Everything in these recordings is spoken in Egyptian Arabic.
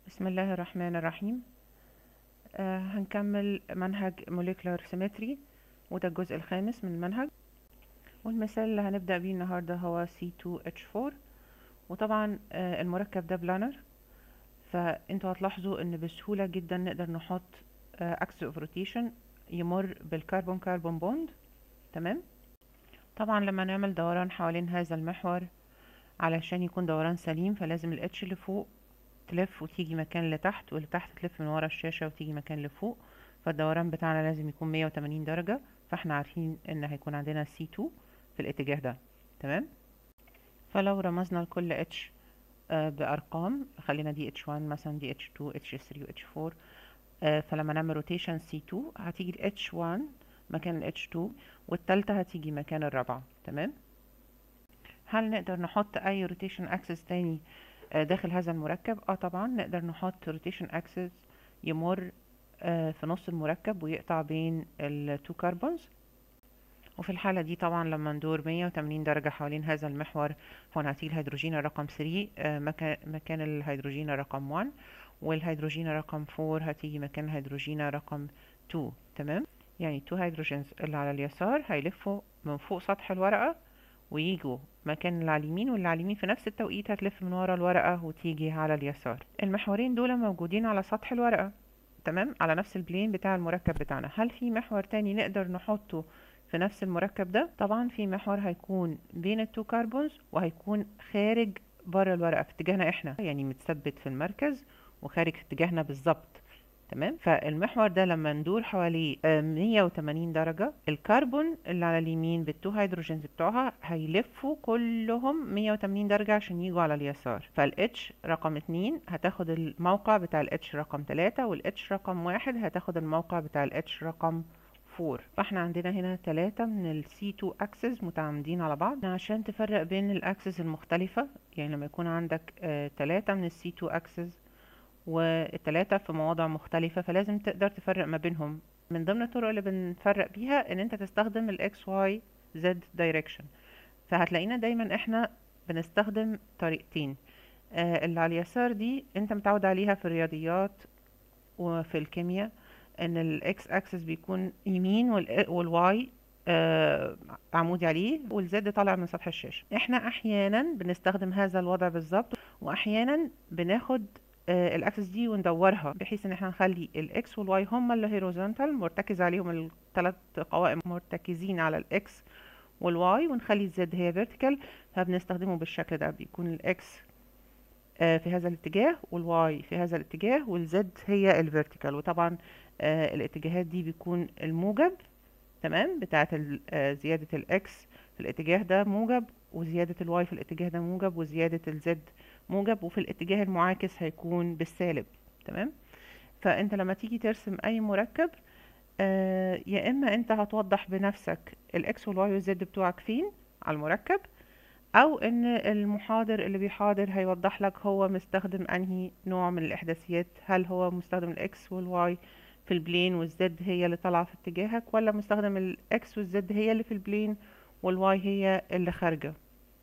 بسم الله الرحمن الرحيم آه هنكمل منهج molecular symmetry وده الجزء الخامس من المنهج والمثال اللي هنبدأ بيه النهاردة هو C2H4 وطبعا آه المركب ده بلانر فانتوا هتلاحظوا ان بسهولة جدا نقدر نحط آه axis of rotation يمر بالكربون كربون بوند تمام طبعا لما نعمل دوران حوالين هذا المحور علشان يكون دوران سليم فلازم الاتش اللي فوق تلف وتيجي مكان اللي تحت واللي تحت تلف من ورا الشاشة وتيجي مكان اللي فوق فالدوران بتاعنا لازم يكون 180 درجة فاحنا عارفين ان هيكون عندنا C2 في الاتجاه ده تمام فلو رمزنا لكل H آه بأرقام خلينا دي H1 مثلا دي H2 H3 و H4 آه فلما نعمل روتيشن C2 هتيجي ال H1 مكان ال H2 والتالتة هتيجي مكان الرابعة تمام هل نقدر نحط اي روتيشن اكسس تاني داخل هذا المركب اه طبعا نقدر نحط روتيشن اكسس يمر آه في نص المركب ويقطع بين التو كربونز وفي الحالة دي طبعا لما ندور 180 درجة حوالين هذا المحور هنا هتيجي الهيدروجين رقم 3 آه مكان, مكان الهيدروجين رقم 1 والهيدروجين رقم 4 هتيجي مكان الهيدروجين رقم 2 تمام يعني 2 هيدروجينز اللي على اليسار هيلفوا من فوق سطح الورقة ويجوا مكان اللي على اليمين واللي على اليمين في نفس التوقيت هتلف من ورا الورقة وتيجي على اليسار المحورين دول موجودين على سطح الورقة تمام على نفس البلين بتاع المركب بتاعنا هل في محور تاني نقدر نحطه في نفس المركب ده طبعا في محور هيكون بين التو كربونز وهيكون خارج بره الورقة في اتجاهنا احنا يعني متثبت في المركز وخارج في اتجاهنا بالظبط تمام فالمحور ده لما ندور حواليه 180 درجة الكربون اللي على اليمين بالتو هيدروجينز بتوعها هيلفوا كلهم 180 درجة عشان يجوا على اليسار فالاتش رقم 2 هتاخد الموقع بتاع الاتش رقم 3 والاتش رقم 1 هتاخد الموقع بتاع الاتش رقم 4 فاحنا عندنا هنا ثلاثة من ال C2 axes متعامدين على بعض عشان تفرق بين الاكسس المختلفة يعني لما يكون عندك ثلاثة من ال C2 axes والتلاتة في مواضع مختلفة فلازم تقدر تفرق ما بينهم من ضمن الطرق اللي بنفرق بيها ان انت تستخدم ال X Y Z direction فهتلاقينا دايما احنا بنستخدم طريقتين آه اللي على اليسار دي انت متعود عليها في الرياضيات وفي الكيمياء ان ال X axis بيكون يمين وال Y آه عمودي عليه والزد طالع من سطح الشاشة احنا احيانا بنستخدم هذا الوضع بالظبط واحيانا بناخد الاكسس دي وندورها بحيث ان احنا نخلي الاكس والواي هما اللي هيروزونتال مرتكز عليهم الثلاث قوائم مرتكزين على الاكس والواي ونخلي الزد هي فيرتيكال فبنستخدمه بالشكل ده بيكون الاكس في هذا الاتجاه والواي في هذا الاتجاه والزد هي الفيرتيكال وطبعا الاتجاهات دي بيكون الموجب تمام بتاعه زياده الاكس في الاتجاه ده موجب وزياده الواي في الاتجاه ده موجب وزياده الزد موجب وفي الاتجاه المعاكس هيكون بالسالب تمام فانت لما تيجي ترسم اي مركب آه يا اما انت هتوضح بنفسك الاكس والواي والزد بتوعك فين على المركب او ان المحاضر اللي بيحاضر هيوضح لك هو مستخدم انهي نوع من الاحداثيات هل هو مستخدم الاكس والواي في البلين والزد هي اللي طالعه في اتجاهك ولا مستخدم الاكس والزد هي اللي في البلين والواي هي اللي خارجه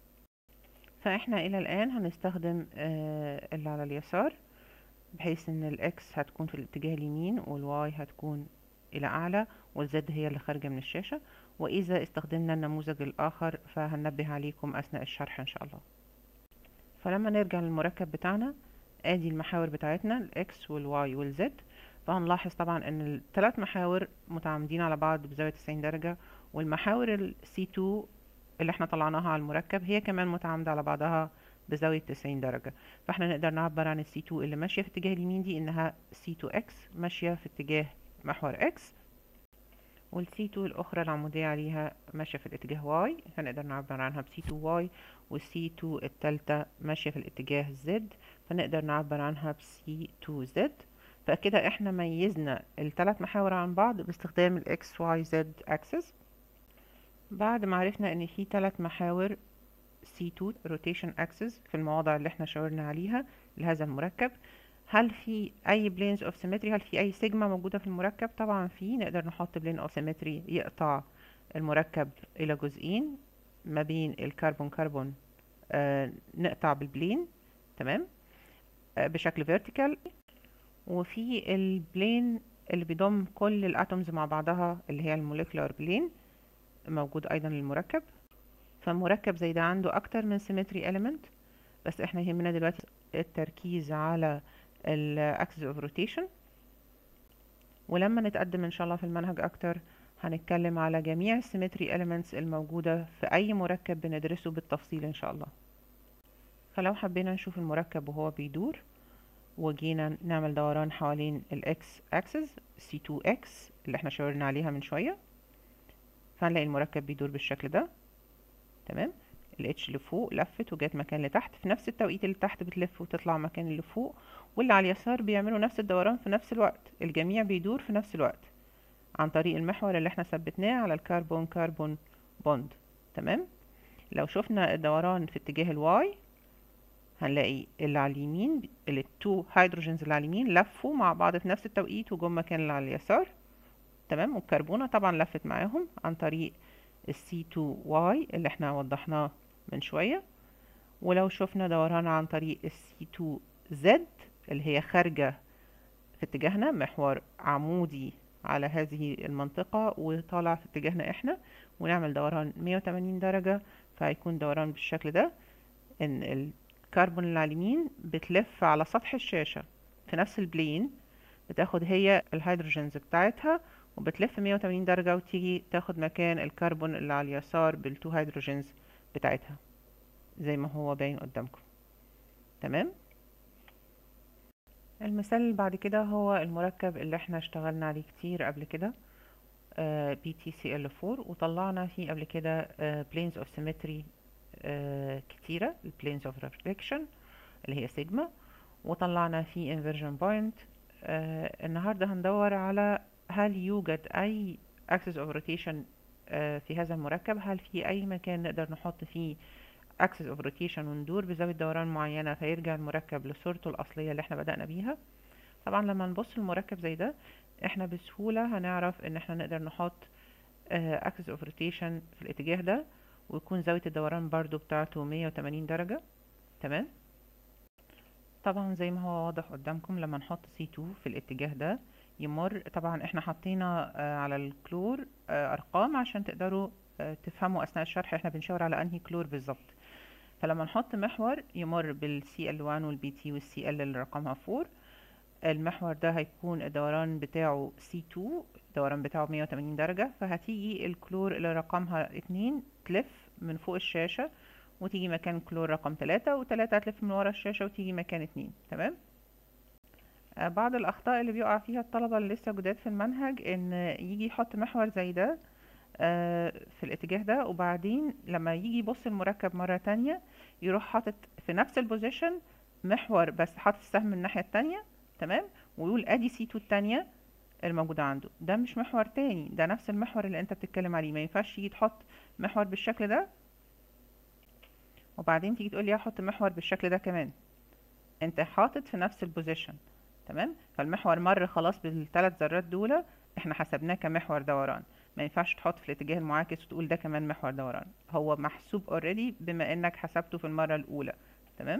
فاحنا الى الان هنستخدم آه اللي على اليسار بحيث ان الاكس هتكون في الاتجاه اليمين والواي هتكون الى اعلى والزد هي اللي خارجة من الشاشة واذا استخدمنا النموذج الاخر فهنبه عليكم اثناء الشرح ان شاء الله فلما نرجع للمركب بتاعنا ادي المحاور بتاعتنا الاكس والواي والزد فهنلاحظ طبعا ان الثلاث محاور متعامدين على بعض بزاوية 90 درجة والمحاور ال C2 اللي احنا طلعناها على المركب هي كمان متعامدة على بعضها بزاوية 90 درجة فاحنا نقدر نعبر عن ال C2 اللي ماشية في اتجاه اليمين دي انها C2X ماشية في اتجاه محور X وال C2 الأخرى العمودية عليها ماشية في الاتجاه Y فنقدر نعبر عنها ب C2Y وال C2 التالتة ماشية في الاتجاه Z فنقدر نعبر عنها ب C2Z فكده احنا ميزنا الثلاث محاور عن بعض باستخدام ال XYZ axis بعد ما عرفنا ان في ثلاث محاور C2 rotation axis في المواضع اللي احنا شاورنا عليها لهذا المركب هل في اي planes of symmetry هل في اي سيجما موجودة في المركب طبعا في نقدر نحط plane of symmetry يقطع المركب الى جزئين ما بين الكربون كربون آه نقطع بالبلين تمام بشكل فيرتيكال وفي البلين اللي بيضم كل الاتومز مع بعضها اللي هي الموليكولار بلين موجود ايضا المركب فمركب زي ده عنده اكتر من سيمتري element بس احنا يهمنا دلوقتي التركيز على الاكسس اوف روتيشن ولما نتقدم ان شاء الله في المنهج اكتر هنتكلم على جميع السيمتري elements الموجودة في اي مركب بندرسه بالتفصيل ان شاء الله فلو حبينا نشوف المركب وهو بيدور وجينا نعمل دوران حوالين الاكس اكسس C2X اللي احنا شاورنا عليها من شوية فهنلاقي المركب بيدور بالشكل ده تمام الاتش اللي فوق لفت وجات مكان لتحت في نفس التوقيت اللي تحت بتلف وتطلع مكان اللي فوق واللي على اليسار بيعملوا نفس الدوران في نفس الوقت الجميع بيدور في نفس الوقت عن طريق المحور اللي احنا ثبتناه على الكربون كربون بوند تمام لو شفنا الدوران في اتجاه الواي هنلاقي اللي على اليمين التو هيدروجينز اللي على اليمين لفوا مع بعض في نفس التوقيت وجم مكان اللي على اليسار تمام والكربونة طبعا لفت معاهم عن طريق السي 2 واي اللي احنا وضحناه من شوية ولو شفنا دوران عن طريق السي 2 زد اللي هي خارجة في اتجاهنا محور عمودي على هذه المنطقة وطالع في اتجاهنا احنا ونعمل دوران 180 درجة فهيكون دوران بالشكل ده ان الكربون اللي على اليمين بتلف على سطح الشاشة في نفس البلين بتاخد هي الهيدروجينز بتاعتها وبتلف 180 درجة وتيجي تاخد مكان الكربون اللي على اليسار بالتو هيدروجينز بتاعتها زي ما هو باين قدامكم تمام المثال اللي بعد كده هو المركب اللي احنا اشتغلنا عليه كتير قبل كده بي تي سي ال 4 وطلعنا فيه قبل كده بلينز اوف سيمتري كتيرة البلينز اوف ريفليكشن اللي هي سيجما وطلعنا فيه انفرجن بوينت النهارده هندور على هل يوجد اي axis of rotation في هذا المركب هل في اي مكان نقدر نحط فيه axis of rotation وندور بزاوية دوران معينة فيرجع المركب لصورته الأصلية اللي احنا بدأنا بيها طبعا لما نبص المركب زي ده احنا بسهولة هنعرف ان احنا نقدر نحط axis of rotation في الاتجاه ده ويكون زاوية الدوران برضو بتاعته 180 درجة تمام طبعا زي ما هو واضح قدامكم لما نحط C2 في الاتجاه ده يمر طبعا احنا حطينا على الكلور ارقام عشان تقدروا تفهموا اثناء الشرح احنا بنشاور على انهي كلور بالظبط فلما نحط محور يمر بال CL1 وال BT وال CL اللي رقمها 4 المحور ده هيكون الدوران بتاعه C2 الدوران بتاعه 180 درجة فهتيجي الكلور اللي رقمها 2 تلف من فوق الشاشة وتيجي مكان كلور رقم 3 و3 هتلف من ورا الشاشة وتيجي مكان 2 تمام بعض الأخطاء اللي بيقع فيها الطلبة اللي لسه جداد في المنهج إن يجي يحط محور زي ده في الاتجاه ده وبعدين لما يجي يبص المركب مرة تانية يروح حاطط في نفس البوزيشن محور بس حاطط السهم من الناحية التانية تمام ويقول ادي سي 2 التانية الموجودة عنده ده مش محور تاني ده نفس المحور اللي انت بتتكلم عليه ما ينفعش تيجي تحط محور بالشكل ده وبعدين تيجي تقول لي احط محور بالشكل ده كمان انت حاطط في نفس البوزيشن تمام فالمحور مر خلاص بالثلاث ذرات دول احنا حسبناه كمحور دوران ما ينفعش تحط في الاتجاه المعاكس وتقول ده كمان محور دوران هو محسوب اوريدي بما انك حسبته في المرة الاولى تمام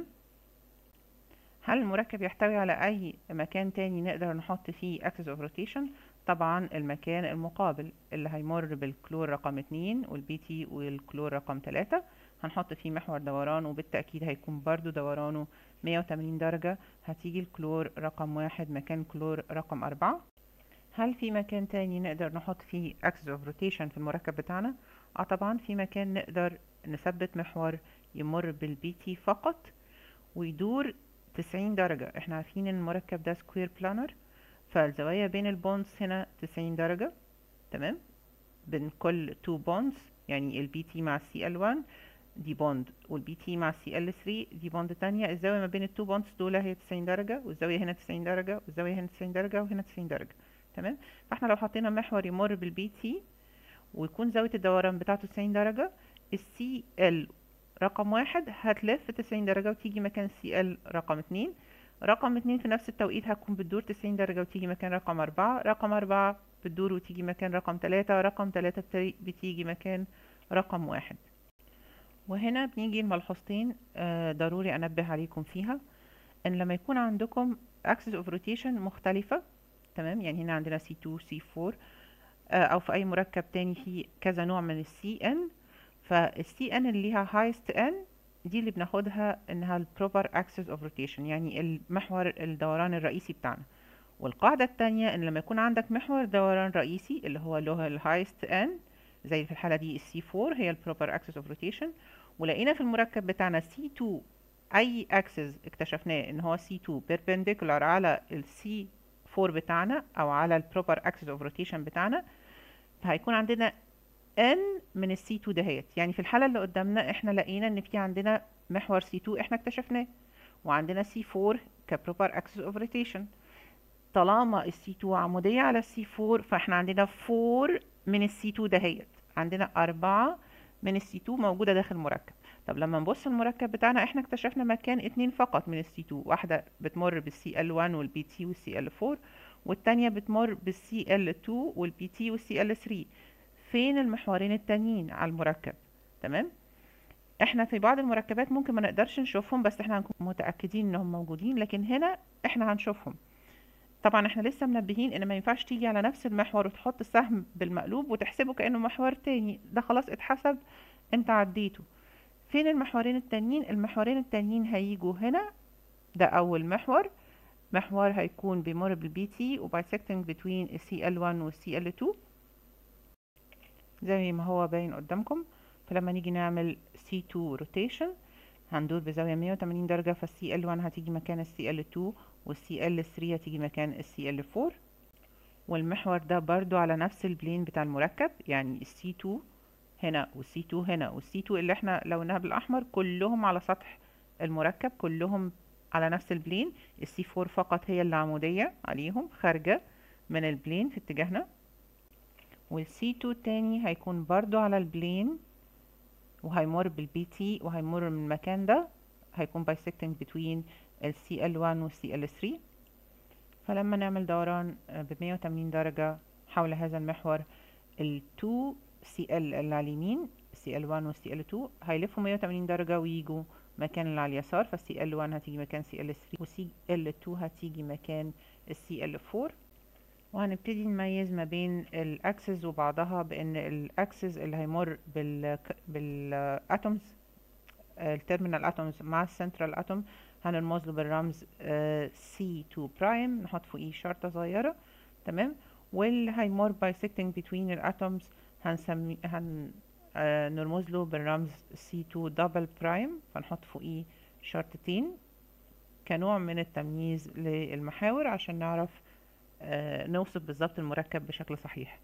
هل المركب يحتوي على اي مكان تاني نقدر نحط فيه axis of rotation طبعا المكان المقابل اللي هيمر بالكلور رقم اتنين والبي تي والكلور رقم تلاتة هنحط فيه محور دوران وبالتأكيد هيكون برضو دورانه 180 درجة هتيجي الكلور رقم واحد مكان كلور رقم أربعة هل في مكان تاني نقدر نحط فيه axis of rotation في المركب بتاعنا؟ اه طبعا في مكان نقدر نثبت محور يمر بالبي تي فقط ويدور 90 درجة احنا عارفين ان المركب ده سكوير بلانر فالزوايا بين البونز هنا 90 درجة تمام بين كل تو بونز يعني البي تي مع السي ال 1 دي بوند والبي تي مع السي ال 3 دي بوند تانية الزاوية ما بين التو بوندز دول هي 90 درجة والزاوية هنا 90 درجة والزاوية هنا 90 درجة وهنا 90 درجة تمام فاحنا لو حطينا محور يمر بالبي تي ويكون زاوية الدوران بتاعته 90 درجة السي ال رقم واحد هتلف 90 درجة وتيجي مكان سي ال رقم اتنين رقم اتنين في نفس التوقيت هتكون بتدور 90 درجة وتيجي مكان رقم أربعة رقم أربعة بتدور وتيجي مكان رقم تلاتة رقم تلاتة بتيجي مكان رقم واحد وهنا بنيجي الملحوظتين ضروري أنبه عليكم فيها ان لما يكون عندكم axis of rotation مختلفة تمام يعني هنا عندنا C2 C4 آه، او في اي مركب تاني فيه كذا نوع من السي ان فالسي ان اللي ليها highest n دي اللي بناخدها انها البروبر axis of rotation يعني المحور الدوران الرئيسي بتاعنا والقاعدة التانية ان لما يكون عندك محور دوران رئيسي اللي هو له الهايست n زي في الحالة دي السي 4 هي البروبر axis of rotation ولقينا في المركب بتاعنا C2 اي axis اكتشفناه ان هو C2 perpendicular على ال C4 بتاعنا او على البروبر axis of rotation بتاعنا فهيكون عندنا n من السي 2 دهيت يعني في الحالة اللي قدامنا احنا لقينا ان في عندنا محور سي 2 احنا اكتشفناه وعندنا سي 4 كبروبر اكسس اوف روتيشن طالما السي 2 عمودية على السي 4 فاحنا عندنا 4 من السي 2 دهيت عندنا أربعة من السي 2 موجودة داخل المركب طب لما نبص المركب بتاعنا احنا اكتشفنا مكان اتنين فقط من السي 2 واحدة بتمر بالسي ال 1 والبي تي والسي ال 4 والتانية بتمر بالسي ال 2 والبي تي والسي ال 3 فين المحورين التانيين على المركب تمام احنا في بعض المركبات ممكن ما نقدرش نشوفهم بس احنا هنكون متأكدين انهم موجودين لكن هنا احنا هنشوفهم طبعا احنا لسه منبهين ان ما ينفعش تيجي على نفس المحور وتحط السهم بالمقلوب وتحسبه كأنه محور تاني ده خلاص اتحسب انت عديته فين المحورين التانيين المحورين التانيين هيجوا هنا ده اول محور محور هيكون بيمر بالبي تي وبايسكتنج بين السي ال 1 والسي ال 2 زي ما هو باين قدامكم فلما نيجي نعمل C2 rotation هندور بزاوية 180 درجة فالسي ال 1 هتيجي مكان السي ال 2 والسي ال 3 هتيجي مكان السي ال 4 والمحور ده برضو على نفس البلين بتاع المركب يعني السي 2 هنا والسي 2 هنا والسي 2 اللي احنا لونها بالاحمر كلهم على سطح المركب كلهم على نفس البلين السي 4 فقط هي اللي عمودية عليهم خارجة من البلين في اتجاهنا والسي 2 التاني هيكون برضو على البلين وهيمر بالبي تي وهيمر من المكان ده هيكون bisecting between ال CL1 وال CL3 فلما نعمل دوران ب 180 درجة حول هذا المحور ال 2 CL اللي على اليمين CL1 وال CL2 هيلفوا 180 درجة ويجوا مكان اللي على اليسار فال CL1 هتيجي مكان CL3 وال CL2 هتيجي مكان ال CL4 وهنبتدي نميز ما بين الاكسس وبعضها بان الاكسس اللي هيمر بال بالاتومز التيرمينال اتومز مع السنترال اتوم هنرمز له بالرمز C2 برايم نحط فوقيه شرطة صغيرة تمام واللي هيمر bisecting between الاتومز هنسمي هن آه نرمز له بالرمز C2 دبل برايم فنحط فوقيه شرطتين كنوع من التمييز للمحاور عشان نعرف آه نوصف بالظبط المركب بشكل صحيح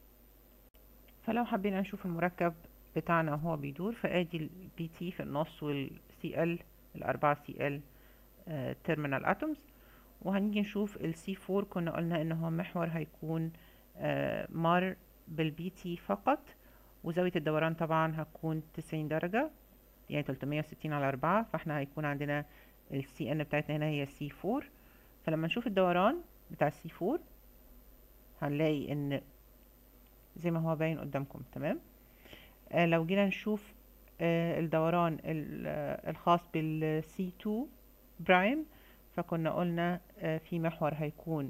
فلو حبينا نشوف المركب بتاعنا وهو بيدور فادي البي تي في النص والسي ال الاربعة سي ال تيرمينال اتومز وهنيجي نشوف السي 4 كنا قلنا ان هو محور هيكون آه مر بالبي تي فقط وزاوية الدوران طبعا هتكون 90 درجة يعني 360 على 4 فاحنا هيكون عندنا السي ان بتاعتنا هنا هي سي 4 فلما نشوف الدوران بتاع السي 4 هنلاقي ان زي ما هو باين قدامكم تمام آه لو جينا نشوف آه الدوران الخاص بالسي 2 برايم فكنا قلنا آه في محور هيكون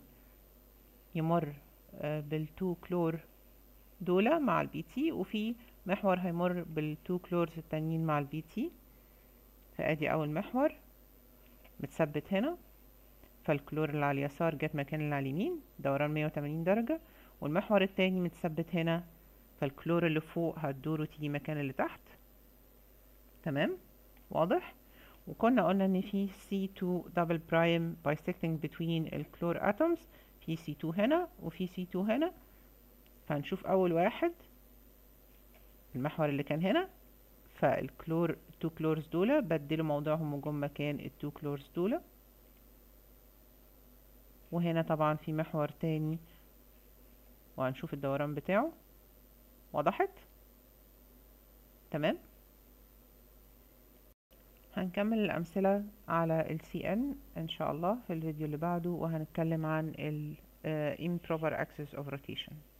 يمر آه بالتو كلور دولة مع البي تي وفي محور هيمر بالتو كلورز التانيين مع البي تي فادي اول محور متثبت هنا فالكلور اللي على اليسار جت مكان اللي على اليمين دوران 180 درجة والمحور التاني متثبت هنا فالكلور اللي فوق هتدور وتيجي مكان اللي تحت تمام واضح وكنا قلنا ان في C2 double prime bisecting between الكلور atoms في C2 هنا وفي C2 هنا فهنشوف اول واحد المحور اللي كان هنا فالكلور التو كلورز دول بدلوا موضعهم وجم مكان التو كلورز دول وهنا طبعا في محور تاني وهنشوف الدوران بتاعه وضحت تمام هنكمل الأمثلة على ال CN إن شاء الله في الفيديو اللي بعده وهنتكلم عن ال uh, improper axis of rotation